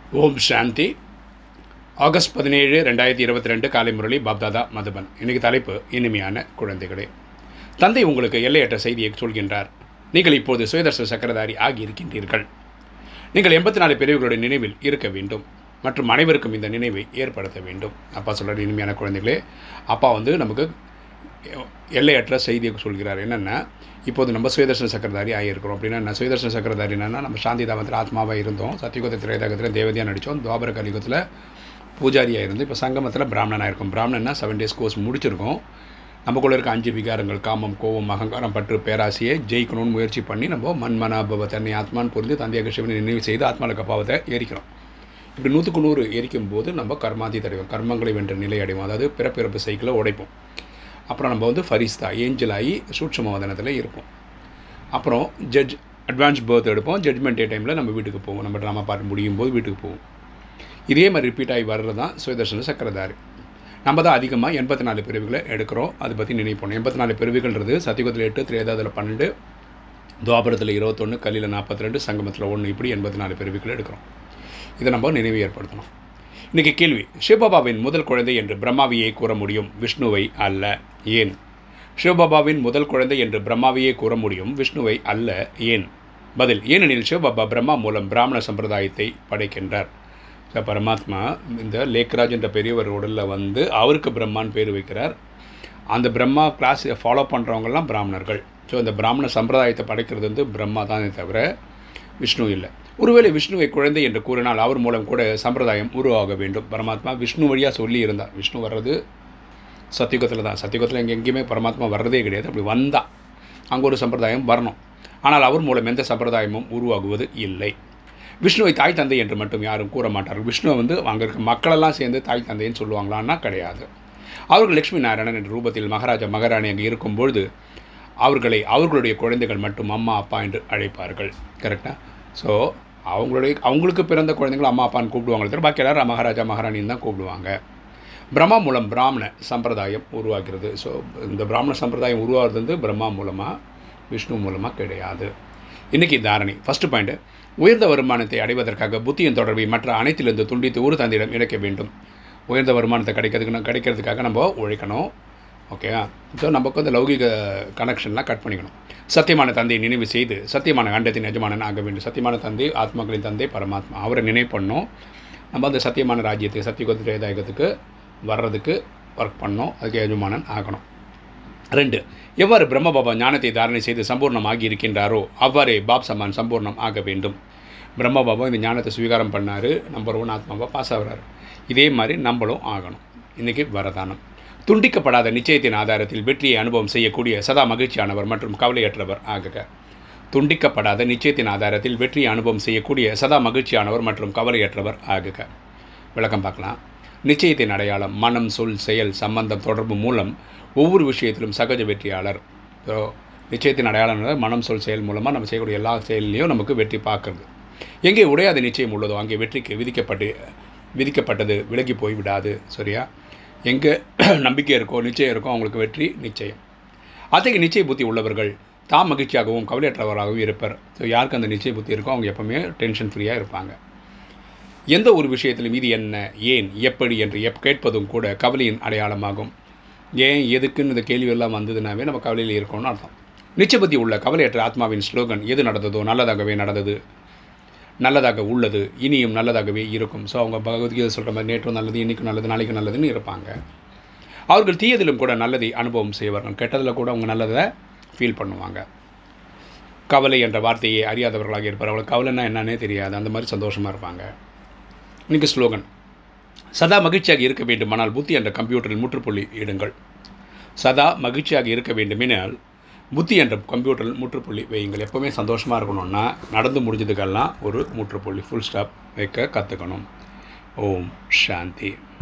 ஓம் சாந்தி August பதினேழு ரெண்டாயிரத்தி இருபத்தி ரெண்டு காலை முரளி பாப்தாதா மதுபன் இன்னைக்கு தலைப்பு இனிமையான குழந்தைகளே தந்தை உங்களுக்கு எல்லையற்ற செய்தியை சொல்கின்றார் நீங்கள் இப்போது சுயதர்சன சக்கரதாரி ஆகி இருக்கின்றீர்கள் நீங்கள் எண்பத்தி நாலு பிரிவுகளுடைய நினைவில் இருக்க வேண்டும் மற்றும் அனைவருக்கும் இந்த நினைவை ஏற்படுத்த வேண்டும் அப்பா சொல்கிற இனிமையான குழந்தைகளே அப்பா வந்து நமக்கு எல்லையற்ற செய்தியை சொல்கிறார் என்னென்னா இப்போது நம்ம சுயதர்ஷன சக்கரதாரி ஆகியிருக்கிறோம் அப்படின்னா என்ன சுயதர்ஷன சக்கரதாரி என்னென்னா நம்ம சாந்தி தாமத்தில் ஆத்மாவாக இருந்தோம் சத்தியுகத்தில் திரையதகத்தில் தேவதையாக நடித்தோம் துவாபர கலியுகத்தில் பூஜாரியாக இருந்து இப்போ சங்கமத்தில் பிராமணனாக இருக்கும் பிராமணன்னா செவன் டேஸ் கோர்ஸ் முடிச்சிருக்கோம் நமக்குள்ளே இருக்க அஞ்சு விகாரங்கள் காமம் கோபம் அகங்காரம் பற்று பேராசையை ஜெயிக்கணும்னு முயற்சி பண்ணி நம்ம மண்மனாபவ தன்னை ஆத்மான்னு புரிந்து தந்தையாக சிவனை நினைவு செய்து ஆத்மாவுக்கு பாவத்தை எரிக்கிறோம் இப்படி நூற்றுக்கு நூறு எரிக்கும் போது நம்ம கர்மாதி அடைவோம் கர்மங்களை வென்ற நிலை அடைவோம் அதாவது பிறப்பிறப்பு சைக்கிளை உடைப்போம் அப்புறம் நம்ம வந்து ஃபரிஸ்தா ஏஞ்சல் ஆகி சூட்சம வதனத்தில் இருப்போம் அப்புறம் ஜட்ஜ் அட்வான்ஸ் பர்த் எடுப்போம் ஜட்மெண்ட் டே டைமில் நம்ம வீட்டுக்கு போவோம் நம்ம ட்ராமா பார்த்து முடியும் போது வீட்டுக்கு போவோம் இதே மாதிரி ரிப்பீட் ஆகி வர்றது தான் சுயதர்ஷன சக்கரதாரி நம்ம தான் அதிகமாக எண்பத்தி நாலு பிரிவுகளை எடுக்கிறோம் அதை பற்றி நினைப்போம் எண்பத்தி நாலு பிரிவுகள்ன்றது சத்தியுகத்தில் எட்டு திரேதாதில் பன்னெண்டு துவாபரத்தில் இருபத்தொன்று கல்லியில் நாற்பத்தி ரெண்டு சங்கமத்தில் ஒன்று இப்படி எண்பத்தி நாலு பிரிவுகள் எடுக்கிறோம் இதை நம்ம நினைவு ஏற்படுத்தணும் இன்றைக்கி கேள்வி சிவபாபாவின் முதல் குழந்தை என்று பிரம்மாவியை கூற முடியும் விஷ்ணுவை அல்ல ஏன் சிவபாபாவின் முதல் குழந்தை என்று பிரம்மாவையே கூற முடியும் விஷ்ணுவை அல்ல ஏன் பதில் ஏனெனில் சிவபாபா பிரம்மா மூலம் பிராமண சம்பிரதாயத்தை படைக்கின்றார் ஸோ பரமாத்மா இந்த லேக்ராஜ் என்ற பெரியவர் உடலில் வந்து அவருக்கு பிரம்மான்னு பேர் வைக்கிறார் அந்த பிரம்மா கிளாஸ் ஃபாலோ பண்ணுறவங்கெல்லாம் பிராமணர்கள் ஸோ அந்த பிராமண சம்பிரதாயத்தை படைக்கிறது வந்து பிரம்மா தானே தவிர விஷ்ணு இல்லை ஒருவேளை விஷ்ணுவை குழந்தை என்று கூறினால் அவர் மூலம் கூட சம்பிரதாயம் உருவாக வேண்டும் பரமாத்மா விஷ்ணு வழியாக சொல்லி இருந்தார் விஷ்ணு வர்றது சத்தியுகத்தில் தான் சத்தியுகத்தில் எங்கே எங்கேயுமே பரமாத்மா வர்றதே கிடையாது அப்படி வந்தால் அங்கே ஒரு சம்பிரதாயம் வரணும் ஆனால் அவர் மூலம் எந்த சம்பிரதாயமும் உருவாகுவது இல்லை விஷ்ணுவை தாய் தந்தை என்று மட்டும் யாரும் கூற மாட்டார்கள் விஷ்ணுவை வந்து அங்கே இருக்க மக்களெல்லாம் சேர்ந்து தாய் தந்தைன்னு சொல்லுவாங்களான்னா கிடையாது அவர்கள் லக்ஷ்மி நாராயணன் என்ற ரூபத்தில் மகாராஜா மகாராணி அங்கே இருக்கும்பொழுது அவர்களை அவர்களுடைய குழந்தைகள் மட்டும் அம்மா அப்பா என்று அழைப்பார்கள் கரெக்டாக ஸோ அவங்களுடைய அவங்களுக்கு பிறந்த குழந்தைகள் அம்மா அப்பான்னு கூப்பிடுவாங்களே தவிர பாக்கி எல்லாரும் மகாராஜா மகாராணின்னு தான் கூப்பிடுவாங்க பிரம்மா மூலம் பிராமண சம்பிரதாயம் உருவாகிறது ஸோ இந்த பிராமண சம்பிரதாயம் உருவாகிறது வந்து பிரம்மா மூலமாக விஷ்ணு மூலமாக கிடையாது இன்றைக்கி தாரணி ஃபஸ்ட்டு பாயிண்ட்டு உயர்ந்த வருமானத்தை அடைவதற்காக புத்தியின் தொடர்பை மற்ற அனைத்திலிருந்து துண்டித்து ஒரு தந்தையிடம் இணைக்க வேண்டும் உயர்ந்த வருமானத்தை கிடைக்கிறதுக்கு கிடைக்கிறதுக்காக நம்ம உழைக்கணும் ஓகேவா ஸோ நமக்கு வந்து லௌகிக கனெக்ஷன்லாம் கட் பண்ணிக்கணும் சத்தியமான தந்தையை நினைவு செய்து சத்தியமான கண்டத்தின் எஜமானன் ஆக வேண்டும் சத்தியமான தந்தை ஆத்மாக்களின் தந்தை பரமாத்மா அவரை நினைவு பண்ணோம் நம்ம அந்த சத்தியமான ராஜ்யத்துக்கு சத்தியகுத்த திரேதாயகத்துக்கு வர்றதுக்கு ஒர்க் பண்ணோம் அதுக்கு எஜமானன் ஆகணும் ரெண்டு எவ்வாறு பிரம்மபாபா ஞானத்தை தாரணை செய்து சம்பூர்ணம் ஆகி இருக்கின்றாரோ அவ்வாறே பாப் சமான் சம்பூர்ணம் ஆக வேண்டும் பிரம்மபாபா இந்த ஞானத்தை ஸ்வீகாரம் பண்ணார் நம்பர் ஒன் ஆத்மாவா பாஸ் ஆகிறார் இதே மாதிரி நம்மளும் ஆகணும் இன்றைக்கி வரதானம் துண்டிக்கப்படாத நிச்சயத்தின் ஆதாரத்தில் வெற்றியை அனுபவம் செய்யக்கூடிய சதா மகிழ்ச்சியானவர் மற்றும் கவலையற்றவர் ஆகுக துண்டிக்கப்படாத நிச்சயத்தின் ஆதாரத்தில் வெற்றியை அனுபவம் செய்யக்கூடிய சதா மகிழ்ச்சியானவர் மற்றும் கவலையற்றவர் ஆகுக விளக்கம் பார்க்கலாம் நிச்சயத்தின் அடையாளம் மனம் சொல் செயல் சம்பந்தம் தொடர்பு மூலம் ஒவ்வொரு விஷயத்திலும் சகஜ வெற்றியாளர் ஸோ நிச்சயத்தின் அடையாளம் மனம் சொல் செயல் மூலமாக நம்ம செய்யக்கூடிய எல்லா செயல்லையும் நமக்கு வெற்றி பார்க்குறது எங்கே உடையாத நிச்சயம் உள்ளதோ அங்கே வெற்றிக்கு விதிக்கப்பட்டு விதிக்கப்பட்டது விலகி போய் விடாது சரியா எங்கே நம்பிக்கை இருக்கோ நிச்சயம் இருக்கோ அவங்களுக்கு வெற்றி நிச்சயம் அத்தகைய நிச்சய புத்தி உள்ளவர்கள் தாம் மகிழ்ச்சியாகவும் கவலையற்றவராகவும் இருப்பர் ஸோ யாருக்கு அந்த நிச்சய புத்தி இருக்கோ அவங்க எப்போவுமே டென்ஷன் ஃப்ரீயாக இருப்பாங்க எந்த ஒரு விஷயத்திலும் இது என்ன ஏன் எப்படி என்று எப் கேட்பதும் கூட கவலையின் அடையாளமாகும் ஏன் எதுக்குன்னு இந்த கேள்வி எல்லாம் வந்ததுனாவே நம்ம கவலையில் இருக்கோம்னு அர்த்தம் நிச்சயபதி உள்ள கவலையற்ற ஆத்மாவின் ஸ்லோகன் எது நடந்ததோ நல்லதாகவே நடந்தது நல்லதாக உள்ளது இனியும் நல்லதாகவே இருக்கும் ஸோ அவங்க பகவத்கீதை சொல்கிற மாதிரி நேற்றும் நல்லது இன்றைக்கும் நல்லது நாளைக்கும் நல்லதுன்னு இருப்பாங்க அவர்கள் தீயதிலும் கூட நல்லதை அனுபவம் செய்வார்கள் கெட்டதில் கூட அவங்க நல்லதை ஃபீல் பண்ணுவாங்க கவலை என்ற வார்த்தையை அறியாதவர்களாக இருப்பார் அவங்களுக்கு கவலைன்னா என்னன்னே தெரியாது அந்த மாதிரி சந்தோஷமாக இருப்பாங்க இன்றைக்கி ஸ்லோகன் சதா மகிழ்ச்சியாக இருக்க வேண்டுமானால் புத்தி என்ற கம்ப்யூட்டரில் முற்றுப்புள்ளி இடுங்கள் சதா மகிழ்ச்சியாக இருக்க வேண்டுமெனால் புத்தி என்ற கம்ப்யூட்டரில் முற்றுப்புள்ளி வையுங்கள் எப்போவுமே சந்தோஷமாக இருக்கணும்னா நடந்து முடிஞ்சதுக்கெல்லாம் ஒரு முற்றுப்புள்ளி ஃபுல் ஸ்டாப் வைக்க கற்றுக்கணும் ஓம் சாந்தி